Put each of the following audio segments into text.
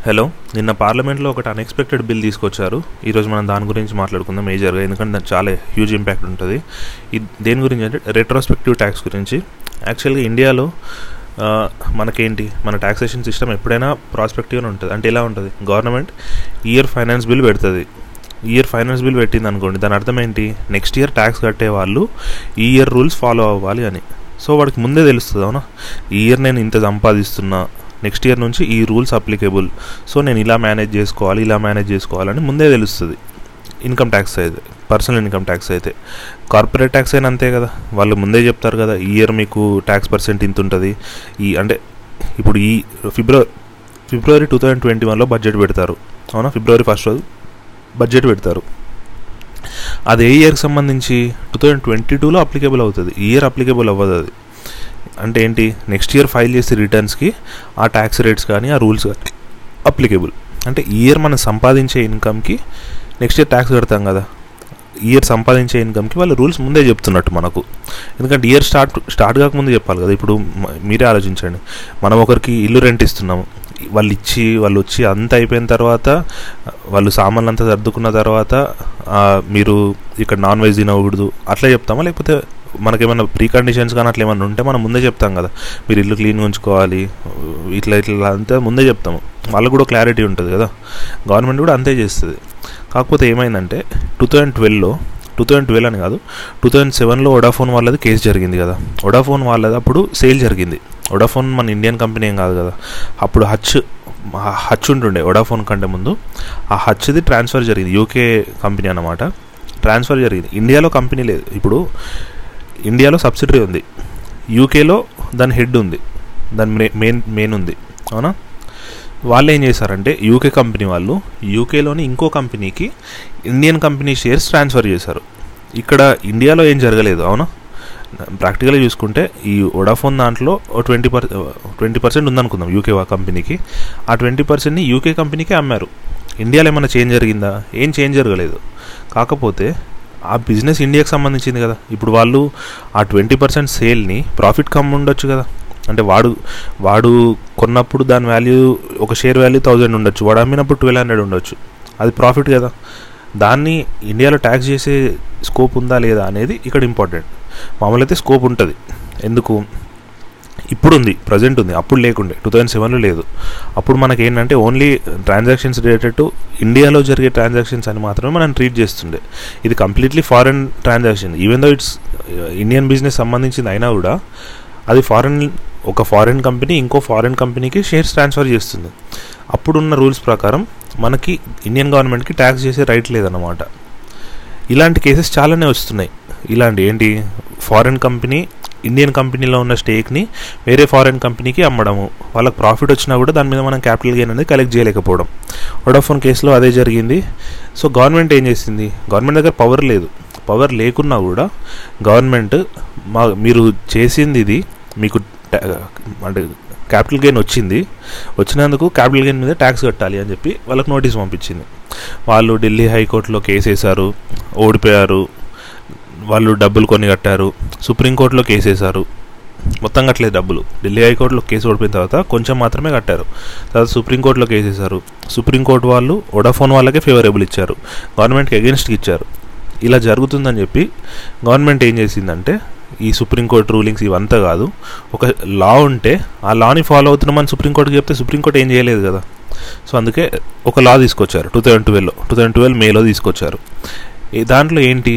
hello నిన్న పార్లమెంట్లో ఒకటి అన్ఎక్స్పెక్టెడ్ బిల్ తీసుకొచ్చారు ఈరోజు మనం దాని గురించి మాట్లాడుకుందాం మేజర్గా ఎందుకంటే దానికి చాలా హ్యూజ్ ఇంపాక్ట్ ఉంటుంది ఇది దేని గురించి అంటే రెట్రోస్పెక్టివ్ ట్యాక్స్ గురించి యాక్చువల్గా ఇండియాలో ఆ, మనకేంటి మన ట్యాక్సేషన్ సిస్టమ్ ఎప్పుడైనా ప్రాస్పెక్టివ్గా ఉంటుంది అంటే ఎలా ఉంటుంది గవర్నమెంట్ ఇయర్ ఫైనాన్స్ బిల్ పెడుతుంది ఇయర్ ఫైనాన్స్ బిల్ పెట్టింది అనుకోండి దాని అర్థం ఏంటి నెక్స్ట్ ఇయర్ ట్యాక్స్ కట్టే వాళ్ళు ఈ ఇయర్ రూల్స్ ఫాలో అవ్వాలి అని సో వాడికి ముందే తెలుస్తుంది అవునా ఈ ఇయర్ నేను ఇంత సంపాదిస్తున్నా నెక్స్ట్ ఇయర్ నుంచి ఈ రూల్స్ అప్లికేబుల్ సో నేను ఇలా మేనేజ్ చేసుకోవాలి ఇలా మేనేజ్ చేసుకోవాలని ముందే తెలుస్తుంది ఇన్కమ్ ట్యాక్స్ అయితే పర్సనల్ ఇన్కమ్ ట్యాక్స్ అయితే కార్పొరేట్ ట్యాక్స్ అయినా అంతే కదా వాళ్ళు ముందే చెప్తారు కదా ఈ ఇయర్ మీకు ట్యాక్స్ పర్సెంట్ ఇంత ఉంటుంది ఈ అంటే ఇప్పుడు ఈ February February two thousand twenty వన్లో బడ్జెట్ పెడతారు అవునా ఫిబ్రవరి ఫస్ట్ రోజు బడ్జెట్ పెడతారు అది ఏ ఇయర్కి సంబంధించి టూ థౌజండ్ ట్వంటీ టూలో అప్లికేబుల్ అవుతుంది ఈ ఇయర్ అప్లికేబుల్ అవ్వదు అది అంటే ఏంటి నెక్స్ట్ ఇయర్ ఫైల్ చేసే రిటర్న్స్కి ఆ ట్యాక్స్ రేట్స్ కానీ ఆ రూల్స్ కానీ అప్లికేబుల్ అంటే ఈ ఇయర్ మనం సంపాదించే ఇన్కమ్కి నెక్స్ట్ ఇయర్ ట్యాక్స్ కడతాం కదా ఇయర్ సంపాదించే ఇన్కమ్కి వాళ్ళు రూల్స్ ముందే చెప్తున్నట్టు మనకు ఎందుకంటే ఇయర్ స్టార్ట్ స్టార్ట్ కాకముందే చెప్పాలి కదా ఇప్పుడు మ- మీరే ఆలోచించండి మనం ఒకరికి ఇల్లు రెంట్ ఇస్తున్నాము వాళ్ళు ఇచ్చి వాళ్ళు వచ్చి అంత అయిపోయిన తర్వాత వాళ్ళు సామాన్లు అంతా సర్దుకున్న తర్వాత ఆ, మీరు ఇక్కడ నాన్ వెజ్ తినకూడదు అట్లా చెప్తామా లేకపోతే మనకేమైనా ప్రీ కండిషన్స్ కానీ అట్లా ఏమైనా ఉంటే మనం ముందే చెప్తాం కదా మీరు ఇల్లు క్లీన్గా ఉంచుకోవాలి ఇట్లా ఇట్లా అంతా ముందే చెప్తాము వాళ్ళకు కూడా క్లారిటీ ఉంటుంది కదా గవర్నమెంట్ కూడా అంతే చేస్తుంది కాకపోతే ఏమైందంటే టూ థౌజండ్ ట్వెల్వ్లో టూ థౌజండ్ ట్వెల్వ్ అని కాదు టూ థౌజండ్ సెవెన్లో వడాఫోన్ వాళ్ళది కేసు జరిగింది కదా వడాఫోన్ వాళ్ళది అప్పుడు సేల్ జరిగింది వడాఫోన్ మన ఇండియన్ కంపెనీ ఏం కాదు కదా అప్పుడు హచ్ ఆ హచ్ ఉంటుండే వడాఫోన్ కంటే ముందు ఆ హచ్ది ట్రాన్స్ఫర్ జరిగింది యూకే కంపెనీ అన్నమాట ట్రాన్స్ఫర్ జరిగింది ఇండియాలో కంపెనీ లేదు ఇప్పుడు ఇండియాలో సబ్సిడరీ ఉంది యూకేలో దాని హెడ్ ఉంది దాని మే- మెయిన్ మెయిన్ ఉంది అవునా వాళ్ళు ఏం చేశారంటే యూకే కంపెనీ వాళ్ళు యూకేలోని ఇంకో కంపెనీకి ఇండియన్ కంపెనీ షేర్స్ ట్రాన్స్ఫర్ చేశారు ఇక్కడ ఇండియాలో ఏం జరగలేదు అవునా ప్రాక్టికల్గా చూసుకుంటే ఈ వడాఫోన్ దాంట్లో ట్వంటీ పర్ ట్వంటీ పర్సెంట్ ఉందనుకుందాం యూకే కంపెనీకి ఆ ట్వంటీ పర్సెంట్ని యూకే కంపెనీకే అమ్మారు ఇండియాలో ఏమైనా చేంజ్ జరిగిందా ఏం చేంజ్ జరగలేదు కాకపోతే ఆ బిజినెస్ ఇండియాకి సంబంధించింది కదా ఇప్పుడు వాళ్ళు ఆ ట్వంటీ పర్సెంట్ సేల్ని ప్రాఫిట్ కమ్ ఉండొచ్చు కదా అంటే వాడు వాడు కొన్నప్పుడు దాని వాల్యూ ఒక షేర్ వాల్యూ థౌజండ్ ఉండొచ్చు వాడు అమ్మినప్పుడు ట్వెల్వ్ హండ్రెడ్ ఉండొచ్చు అది ప్రాఫిట్ కదా దాన్ని ఇండియాలో ట్యాక్స్ చేసే స్కోప్ ఉందా లేదా అనేది ఇక్కడ ఇంపార్టెంట్ మామూలు అయితే స్కోప్ ఉంటుంది ఎందుకు ఇప్పుడు ఉంది ప్రజెంట్ ఉంది అప్పుడు లేకుండే టూ థౌజండ్ సెవెన్లో లేదు అప్పుడు మనకి ఏంటంటే ఓన్లీ ట్రాన్సాక్షన్స్ రిలేటెడ్ టు ఇండియాలో జరిగే ట్రాన్సాక్షన్స్ అని మాత్రమే మనం ట్రీట్ చేస్తుండే ఇది completely foreign transaction even though it's Indian business సంబంధించింది అయినా కూడా అది ఫారెన్ ఒక ఫారెన్ కంపెనీ ఇంకో ఫారెన్ కంపెనీకి షేర్స్ ట్రాన్స్ఫర్ చేస్తుంది అప్పుడున్న రూల్స్ ప్రకారం మనకి ఇండియన్ గవర్నమెంట్కి ట్యాక్స్ చేసే రైట్ లేదన్నమాట ఇలాంటి కేసెస్ చాలానే వస్తున్నాయి ఇలాంటి ఏంటి ఫారెన్ కంపెనీ ఇండియన్ కంపెనీలో ఉన్న స్టేక్ని వేరే ఫారెన్ కంపెనీకి అమ్మడము వాళ్ళకి ప్రాఫిట్ వచ్చినా కూడా దాని మీద మనం క్యాపిటల్ గెయిన్ అనేది కలెక్ట్ చేయలేకపోవడం వడాఫోన్ కేసులో అదే జరిగింది సో గవర్నమెంట్ ఏం చేసింది గవర్నమెంట్ దగ్గర పవర్ లేదు పవర్ లేకున్నా కూడా గవర్నమెంట్ మా మీరు చేసింది ఇది మీకు ta- అంటే క్యాపిటల్ గెయిన్ వచ్చింది వచ్చినందుకు క్యాపిటల్ గెయిన్ మీద ట్యాక్స్ కట్టాలి అని చెప్పి వాళ్ళకి నోటీస్ పంపించింది వాళ్ళు ఢిల్లీ హైకోర్టులో కేసు వేశారు ఓడిపోయారు వాళ్ళు డబ్బులు కొన్ని కట్టారు సుప్రీంకోర్టులో కేసు వేశారు మొత్తం కట్టలేదు డబ్బులు ఢిల్లీ హైకోర్టులో కేసు ఓడిపోయిన తర్వాత కొంచెం మాత్రమే కట్టారు తర్వాత సుప్రీంకోర్టులో కేసు వేశారు సుప్రీంకోర్టు వాళ్ళు వడాఫోన్ వాళ్ళకే ఫేవరబుల్ ఇచ్చారు గవర్నమెంట్కి అగెన్స్ట్కి ఇచ్చారు ఇలా జరుగుతుందని చెప్పి గవర్నమెంట్ ఏం చేసిందంటే ఈ సుప్రీంకోర్టు రూలింగ్స్ ఇవంతా కాదు ఒక లా ఉంటే ఆ లాని ఫాలో అవుతున్నామని సుప్రీంకోర్టుకి చెప్తే సుప్రీంకోర్టు ఏం చేయలేదు కదా సో అందుకే ఒక లా తీసుకొచ్చారు టూ థౌజండ్ ట్వెల్వ్లో టూ థౌజండ్ ట్వెల్వ్ మేలో తీసుకొచ్చారు ఈ దాంట్లో ఏంటి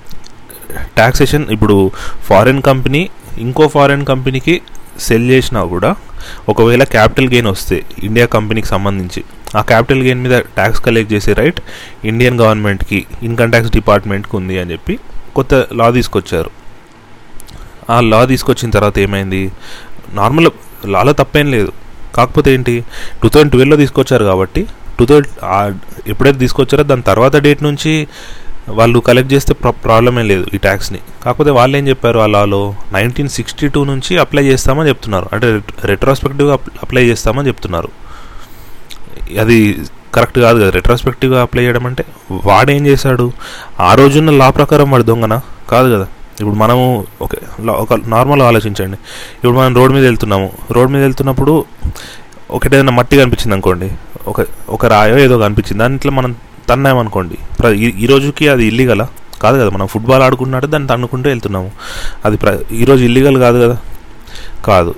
ట్యాక్సేషన్ ఇప్పుడు ఫారెన్ కంపెనీ ఇంకో ఫారెన్ కంపెనీకి సెల్ చేసినా కూడా ఒకవేళ క్యాపిటల్ గెయిన్ వస్తే ఇండియా కంపెనీకి సంబంధించి ఆ క్యాపిటల్ గెయిన్ మీద ట్యాక్స్ కలెక్ట్ చేసే రైట్ ఇండియన్ గవర్నమెంట్కి ఇన్కమ్ ట్యాక్స్ డిపార్ట్మెంట్కి ఉంది అని చెప్పి కొత్త లా తీసుకొచ్చారు ఆ లా తీసుకొచ్చిన తర్వాత ఏమైంది నార్మల్ లాలో తప్పేం లేదు కాకపోతే ఏంటి టూ థౌజండ్ ట్వెల్వ్లో తీసుకొచ్చారు కాబట్టి టూ థౌజండ్ ఎప్పుడైతే తీసుకొచ్చారో దాని తర్వాత డేట్ నుంచి వాళ్ళు కలెక్ట్ చేస్తే ప్రా ప్రాబ్లం ఏం లేదు ఈ ట్యాక్స్ని కాకపోతే వాళ్ళు ఏం చెప్పారు ఆ లాలో నైన్టీన్ సిక్స్టీ టూ నుంచి అప్లై చేస్తామని చెప్తున్నారు అంటే రెట్రోస్పెక్టివ్గా అప్లై చేస్తామని చెప్తున్నారు అది కరెక్ట్ కాదు కదా రెట్రోస్పెక్టివ్గా అప్లై చేయడం అంటే వాడేం చేశాడు ఆ రోజున్న లా ప్రకారం వాడు దొంగనా కాదు కదా ఇప్పుడు మనము ఓకే లా- ఒక నార్మల్ ఆలోచించండి ఇప్పుడు మనం రోడ్ మీద వెళ్తున్నాము రోడ్ మీద వెళ్తున్నప్పుడు ఒకటేదైనా మట్టి కనిపించింది అనుకోండి ఒక ఒక రాయో ఏదో కనిపించింది దాంట్లో మనం తన్నామనుకోండి ప్ర ఈ- ఈ రోజుకి అది ఇల్లీగలా కాదు కదా మనం ఫుట్బాల్ ఆడుకున్నట్టు దాన్ని తన్నుకుంటూ వెళ్తున్నాము అది ప్ర ఈరోజు ఇల్లీగల్ కాదు కదా కాదు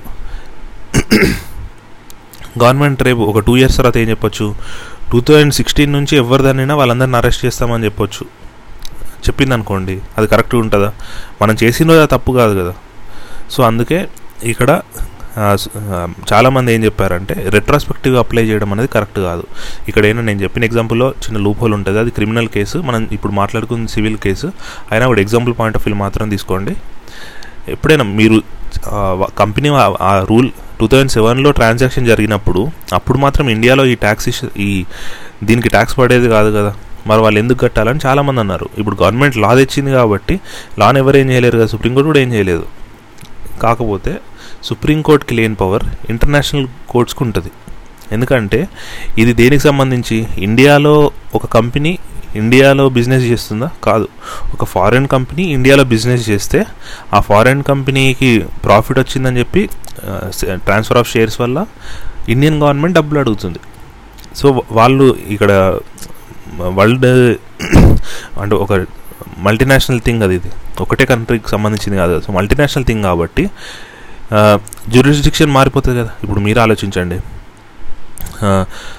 గవర్నమెంట్ రేపు ఒక టూ ఇయర్స్ తర్వాత ఏం చెప్పొచ్చు టూ థౌజండ్ సిక్స్టీన్ నుంచి ఎవరిదానైనా వాళ్ళందరిని అరెస్ట్ చేస్తామని చెప్పొచ్చు చెప్పింది అనుకోండి అది కరెక్ట్గా ఉంటుందా మనం చేసినది అది తప్పు కాదు కదా సో అందుకే ఇక్కడ ఆ, స- ఆ, చాలామంది ఏం చెప్పారంటే రెట్రాస్పెక్టివ్ అప్లై చేయడం అనేది కరెక్ట్ కాదు ఇక్కడ ఏంటంటే నేను చెప్పిన ఎగ్జాంపుల్లో చిన్న లూప్ హోల్ ఉంటుంది అది క్రిమినల్ కేసు మనం ఇప్పుడు మాట్లాడుకున్న సివిల్ కేసు అయినా కూడా ఎగ్జాంపుల్ పాయింట్ ఆఫ్ వ్యూ మాత్రం తీసుకోండి ఎప్పుడైనా మీరు కంపెనీ ఆ రూల్ టూ థౌజండ్ సెవెన్లో ట్రాన్సాక్షన్ జరిగినప్పుడు అప్పుడు మాత్రం ఇండియాలో ఈ ట్యాక్స్ ఈ దీనికి ట్యాక్స్ పడేది కాదు కదా మరి వాళ్ళు ఎందుకు కట్టాలని చాలామంది అన్నారు ఇప్పుడు గవర్నమెంట్ లా తెచ్చింది కాబట్టి లాని ఎవరు ఏం చేయలేరు కదా సుప్రీంకోర్టు కూడా ఏం చేయలేదు కాకపోతే సుప్రీంకోర్టుకి లేని పవర్ ఇంటర్నేషనల్ కోర్ట్స్కి ఉంటుంది ఎందుకంటే ఇది దేనికి సంబంధించి ఇండియాలో ఒక కంపెనీ ఇండియాలో బిజినెస్ చేస్తుందా కాదు ఒక ఫారెన్ కంపెనీ ఇండియాలో బిజినెస్ చేస్తే ఆ ఫారెన్ కంపెనీకి ప్రాఫిట్ వచ్చిందని చెప్పి ట్రాన్స్ఫర్ ఆఫ్ షేర్స్ వల్ల ఇండియన్ గవర్నమెంట్ డబ్బులు అడుగుతుంది సో వాళ్ళు ఇక్కడ వరల్డ్ అంటే ఒక మల్టీనేషనల్ థింగ్ అది ఇది ఒకటే కంట్రీకి సంబంధించింది కాదు సో మల్టీనేషనల్ థింగ్ కాబట్టి జ్యూరిస్డిక్షన్ మారిపోతుంది కదా ఇప్పుడు మీరు ఆలోచించండి ఆ,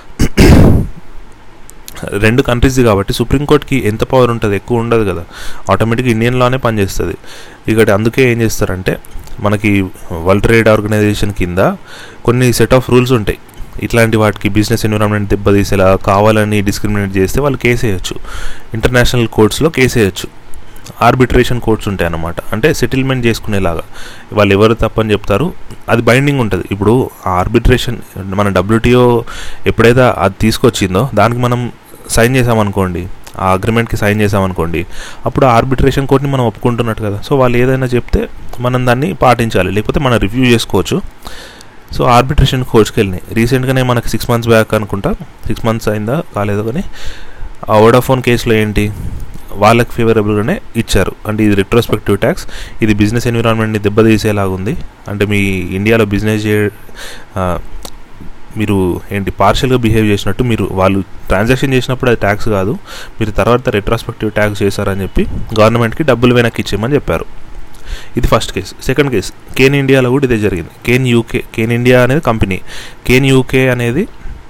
రెండు కంట్రీస్ కాబట్టి సుప్రీంకోర్టుకి ఎంత పవర్ ఉంటుంది ఎక్కువ ఉండదు కదా ఆటోమేటిక్గా ఇండియన్ లానే పనిచేస్తుంది ఇక్కడ అందుకే ఏం చేస్తారంటే మనకి వరల్డ్ ట్రేడ్ ఆర్గనైజేషన్ కింద కొన్ని సెట్ ఆఫ్ రూల్స్ ఉంటాయి ఇట్లాంటి వాటికి బిజినెస్ ఎన్విరాన్మెంట్ దెబ్బతీసేలా కావాలని డిస్క్రిమినేట్ చేస్తే వాళ్ళు కేసు వేయచ్చు ఇంటర్నేషనల్ కోర్ట్స్లో కేసు వేయచ్చు ఆర్బిట్రేషన్ కోర్ట్స్ ఉంటాయి అన్నమాట అంటే సెటిల్మెంట్ చేసుకునేలాగా వాళ్ళు ఎవరు తప్పని చెప్తారు అది బైండింగ్ ఉంటుంది ఇప్పుడు ఆ ఆర్బిట్రేషన్ మన డబ్ల్యూటీఓ ఎప్పుడైతే అది తీసుకొచ్చిందో దానికి మనం సైన్ చేసామనుకోండి ఆ అగ్రిమెంట్కి సైన్ చేసామనుకోండి అప్పుడు ఆ ఆర్బిట్రేషన్ కోర్ట్ని మనం ఒప్పుకుంటున్నట్టు కదా సో వాళ్ళు ఏదైనా చెప్తే మనం దాన్ని పాటించాలి లేకపోతే మనం రివ్యూ చేసుకోవచ్చు సో ఆర్బిట్రేషన్ కోర్ట్స్కి వెళ్ళినాయి రీసెంట్గానే మనకి సిక్స్ మంత్స్ బ్యాక్ అనుకుంటా సిక్స్ మంత్స్ అయిందా కాలేదో కానీ ఆ వోడాఫోన్ కేసులో ఏంటి వాళ్ళకి ఫేవరబుల్గానే ఇచ్చారు అంటే ఇది రిట్రోస్పెక్టివ్ ట్యాక్స్ ఇది బిజినెస్ ఎన్విరాన్మెంట్ని దెబ్బతీసేలాగా ఉంది అంటే మీ ఇండియాలో బిజినెస్ చే ఆ, మీరు ఏంటి పార్షియల్గా బిహేవ్ చేసినట్టు మీరు వాళ్ళు ట్రాన్సాక్షన్ చేసినప్పుడు అది ట్యాక్స్ కాదు మీరు తర్వాత రెట్రాస్పెక్టివ్ ట్యాక్స్ చేశారని చెప్పి గవర్నమెంట్కి డబ్బులు వెనక్కి ఇచ్చేయమని చెప్పారు ఇది first case second case Cairn ఇండియాలో కూడా ఇదే జరిగింది కేన్ యూకే కేన్ ఇండియా అనేది కంపెనీ కేన్ యూకే అనేది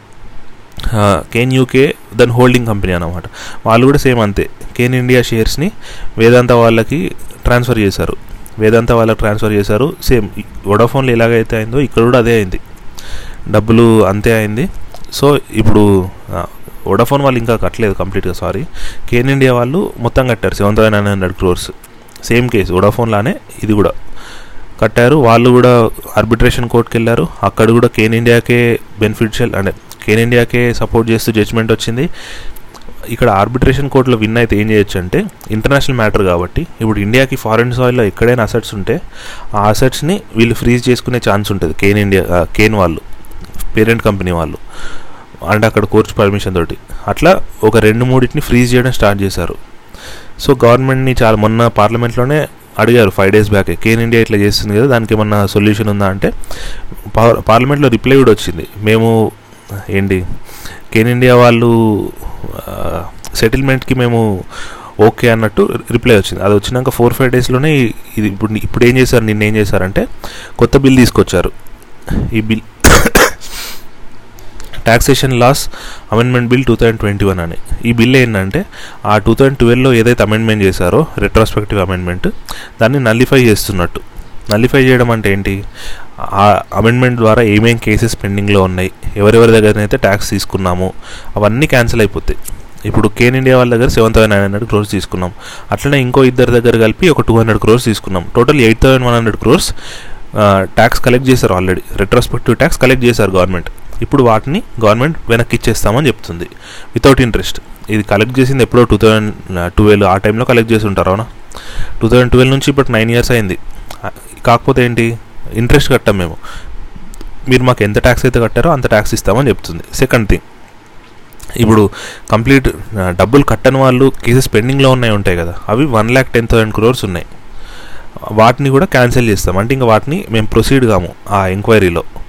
ఆ, కేన్ యూకే దాని హోల్డింగ్ కంపెనీ అనమాట వాళ్ళు కూడా సేమ్ అంతే కేన్ ఇండియా షేర్స్ని వేదాంత వాళ్ళకి ట్రాన్స్ఫర్ చేశారు వేదాంత వాళ్ళకి ట్రాన్స్ఫర్ చేశారు సేమ్ వొడాఫోన్లో ఎలాగైతే అయిందో ఇక్కడ కూడా అదే అయింది డబ్బులు అంతే అయింది సో ఇప్పుడు వొడాఫోన్ వాళ్ళు ఇంకా కట్టలేదు కంప్లీట్గా సారీ కేన్ ఇండియా వాళ్ళు మొత్తం కట్టారు seven thousand nine hundred crores same case Vodafone లానే ఇది కూడా కట్టారు వాళ్ళు కూడా ఆర్బిట్రేషన్ కోర్టుకి వెళ్ళారు అక్కడ కూడా కేన్ ఇండియాకే బెనిఫిషియల్ అంటే కేన్ ఇండియాకే సపోర్ట్ చేస్తూ జడ్జ్మెంట్ వచ్చింది ఇక్కడ ఆర్బిట్రేషన్ కోర్టులో విన్ అయితే ఏం చేయొచ్చు అంటే ఇంటర్నేషనల్ మ్యాటర్ కాబట్టి ఇప్పుడు ఇండియాకి ఫారెన్ సాయిల్లో ఎక్కడైనా అసెట్స్ ఉంటే ఆ అసెట్స్ని వీళ్ళు ఫ్రీజ్ చేసుకునే ఛాన్స్ ఉంటుంది కేన్ ఇండియా ఆ, కేన్ వాళ్ళు పేరెంట్ కంపెనీ వాళ్ళు అంటే అక్కడ కోర్టు పర్మిషన్ తోటి అట్లా ఒక రెండు మూడింటిని ఫ్రీజ్ చేయడం స్టార్ట్ చేశారు సో గవర్నమెంట్ని చాలా మొన్న పార్లమెంట్లోనే అడిగారు five days back Cairn India ఇట్లా చేస్తుంది కదా దానికి ఏమన్నా సొల్యూషన్ ఉందా అంటే పా- పార్లమెంట్లో రిప్లై కూడా వచ్చింది మేము ఏంటి కేన్ ఇండియా వాళ్ళు సెటిల్మెంట్కి మేము ఓకే అన్నట్టు రిప్లై వచ్చింది అది వచ్చినాక ఫోర్ ఫైవ్ డేస్లోనే ఇది ఇప్పుడు ఇప్పుడు ఏం చేశారు నిన్న ఏం చేశారంటే కొత్త బిల్ తీసుకొచ్చారు ఈ bill taxation laws amendment bill two thousand twenty one అని ఈ బిల్ ఏంటంటే ఆ టూ థౌజండ్ ట్వెల్వ్లో ఏదైతే అమెండ్మెంట్ చేశారో రెట్రాస్పెక్టివ్ అమెండ్మెంట్ దాన్ని నల్లిఫై చేస్తున్నట్టు నల్లిఫై చేయడం అంటే ఏంటి ఆ అమెండ్మెంట్ ద్వారా ఏమేం కేసెస్ పెండింగ్లో ఉన్నాయి ఎవరెవరి దగ్గరనైతే ట్యాక్స్ తీసుకున్నామో అవన్నీ క్యాన్సిల్ అయిపోతాయి ఇప్పుడు కేన్ ఇండియా వాళ్ళ దగ్గర seven thousand nine hundred crores తీసుకున్నాం అట్లనే ఇంకో ఇద్దరి దగ్గర కలిపి ఒక టూ హండ్రెడ్ క్రోర్స్ తీసుకున్నాం total eight thousand one hundred crores tax collect చేశారు ఆల్రెడీ రెట్రోస్పెక్టివ్ ట్యాక్స్ కలెక్ట్ చేశారు గవర్నమెంట్ ఇప్పుడు వాటిని గవర్నమెంట్ వెనక్కి ఇచ్చేస్తామని చెప్తుంది వితౌట్ ఇంట్రెస్ట్ ఇది కలెక్ట్ చేసింది ఎప్పుడో టూ థౌజండ్ ట్వెల్వ్ ఆ టైంలో కలెక్ట్ చేసి ఉంటారు అవునా టూ థౌజండ్ ట్వెల్వ్ నుంచి ఇప్పుడు నైన్ ఇయర్స్ అయింది ఆ, కాకపోతే ఏంటి ఇంట్రెస్ట్ కట్టాం మేము మీరు మాకు ఎంత ట్యాక్స్ అయితే కట్టారో అంత ట్యాక్స్ ఇస్తామని చెప్తుంది సెకండ్ థింగ్ ఇప్పుడు కంప్లీట్ ఆ, డబ్బులు కట్టని వాళ్ళు కేసెస్ పెండింగ్లో ఉన్నాయి ఉంటాయి కదా అవి one lakh ten thousand crores ఉన్నాయి వాటిని కూడా క్యాన్సిల్ చేస్తాం అంటే ఇంకా వాటిని మేము ప్రొసీడ్ కాము ఆ ఎంక్వైరీలో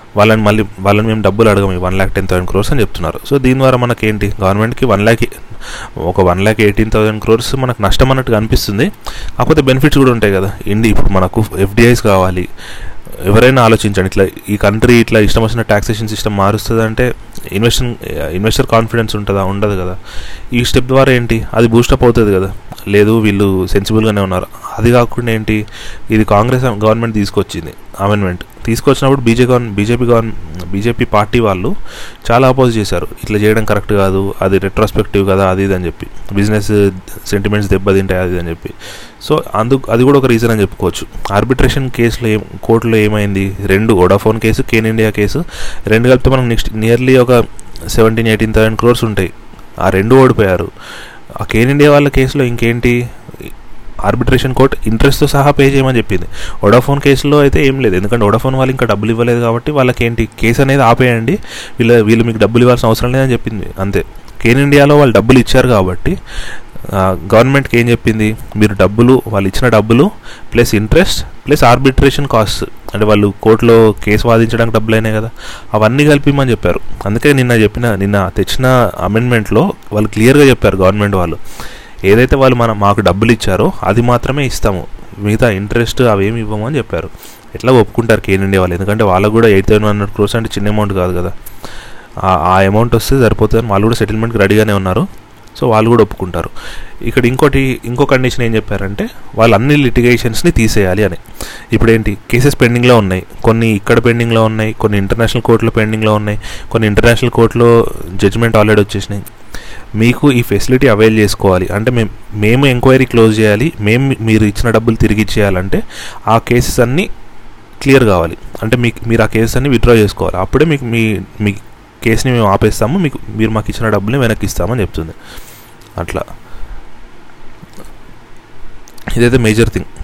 వాళ్ళని మళ్ళీ వాళ్ళని మేము డబ్బులు అడగము one lakh ten thousand crores అని చెప్తున్నారు సో దీని ద్వారా మనకేంటి గవర్నమెంట్కి వన్ ల్యాక్ ఒక one lakh eighteen thousand crores మనకు నష్టం అన్నట్టుగా అనిపిస్తుంది కాకపోతే బెనిఫిట్స్ కూడా ఉంటాయి కదా ఇండి ఇప్పుడు మనకు ఎఫ్డిఐస్ కావాలి ఎవరైనా ఆలోచించండి ఇట్లా ఈ కంట్రీ ఇట్లా ఇష్టం వచ్చిన ట్యాక్సేషన్ సిస్టమ్ మారుస్తుంది అంటే ఇన్వెస్టర్ ఇన్వెస్టర్ కాన్ఫిడెన్స్ ఉంటుందా ఉండదు కదా ఈ స్టెప్ ద్వారా ఏంటి అది బూస్టప్ అవుతుంది కదా లేదు వీళ్ళు సెన్సిబుల్గానే ఉన్నారు అది కాకుండా ఏంటి ఇది కాంగ్రెస్ గవర్నమెంట్ తీసుకొచ్చింది అమెండ్మెంట్ తీసుకొచ్చినప్పుడు BJ govern BJP govern BJP party వాళ్ళు చాలా అపోజ్ చేశారు ఇట్లా చేయడం కరెక్ట్ కాదు అది రెట్రోస్పెక్టివ్ కదా అది ఇది అని చెప్పి బిజినెస్ సెంటిమెంట్స్ దెబ్బతింటాయి అది అని చెప్పి సో అందుకు అది కూడా ఒక రీజన్ అని చెప్పుకోవచ్చు ఆర్బిట్రేషన్ కేసులో ఏం కోర్టులో ఏమైంది రెండు Vodafone case Cairn India case రెండు కలిపితే మనకు నెక్స్ట్ నియర్లీ ఒక సెవెంటీన్ ఎయిటీన్ థౌసండ్ క్రోర్స్ ఉంటాయి ఆ రెండు ఓడిపోయారు ఆ కేన్ ఇండియా వాళ్ళ కేసులో ఇంకేంటి ఆర్బిట్రేషన్ కోర్ట్ ఇంట్రెస్ట్తో సహా పే చేయమని చెప్పింది వోడాఫోన్ కేసులో అయితే ఏం లేదు ఎందుకంటే వోడాఫోన్ వాళ్ళు ఇంకా డబ్బులు ఇవ్వలేదు కాబట్టి వాళ్ళకి ఏంటి కేసు అనేది ఆపేయండి వీళ్ళ వీళ్ళు మీకు డబ్బులు ఇవ్వాల్సిన అవసరం లేదని చెప్పింది అంతే కేన్ ఇండియాలో వాళ్ళు డబ్బులు ఇచ్చారు కాబట్టి గవర్నమెంట్కి ఏం చెప్పింది మీరు డబ్బులు వాళ్ళు ఇచ్చిన డబ్బులు plus interest plus arbitration cost అంటే వాళ్ళు కోర్టులో కేసు వాదించడానికి డబ్బులు అయినాయి కదా అవన్నీ కలిపిమని చెప్పారు అందుకే నిన్న చెప్పిన నిన్న తెచ్చిన అమెండ్మెంట్లో వాళ్ళు క్లియర్గా చెప్పారు గవర్నమెంట్ వాళ్ళు ఏదైతే వాళ్ళు మనం మాకు డబ్బులు ఇచ్చారో అది మాత్రమే ఇస్తాము మిగతా ఇంట్రెస్ట్ అవేమి ఇవ్వము అని చెప్పారు ఎట్లా ఒప్పుకుంటారు కేన్ ఇండియా వాళ్ళు ఎందుకంటే వాళ్ళకు కూడా ఎయిట్ థౌసండ్ హండ్రెడ్ క్రోర్స్ అంటే చిన్న అమౌంట్ కాదు కదా ఆ అమౌంట్ వస్తే సరిపోతుంది వాళ్ళు కూడా సెటిల్మెంట్కి రెడీగానే ఉన్నారు సో వాళ్ళు కూడా ఒప్పుకుంటారు ఇక్కడ ఇంకోటి ఇంకో కండిషన్ ఏం చెప్పారంటే వాళ్ళు అన్ని లిటిగేషన్స్ని తీసేయాలి అని ఇప్పుడు ఏంటి కేసెస్ పెండింగ్లో ఉన్నాయి కొన్ని ఇక్కడ పెండింగ్లో ఉన్నాయి కొన్ని ఇంటర్నేషనల్ కోర్టులో పెండింగ్లో ఉన్నాయి కొన్ని ఇంటర్నేషనల్ కోర్టులో జడ్జిమెంట్ ఆల్రెడీ వచ్చేసినాయి మీకు ఈ ఫెసిలిటీ అవైల్ చేసుకోవాలి అంటే మేము మేము ఎంక్వైరీ క్లోజ్ చేయాలి మేము మీరు ఇచ్చిన డబ్బులు తిరిగి ఇచ్చేయాలంటే ఆ కేసెస్ అన్నీ క్లియర్ కావాలి అంటే మీకు మీరు ఆ కేసెస్ అన్ని విత్డ్రా చేసుకోవాలి అప్పుడే మీకు మీ మీ కేసుని మేము ఆపేస్తాము మీకు మీరు మాకు ఇచ్చిన డబ్బుల్ని వెనక్కి ఇస్తామని చెప్తుంది అట్లా ఇదైతే మేజర్ థింగ్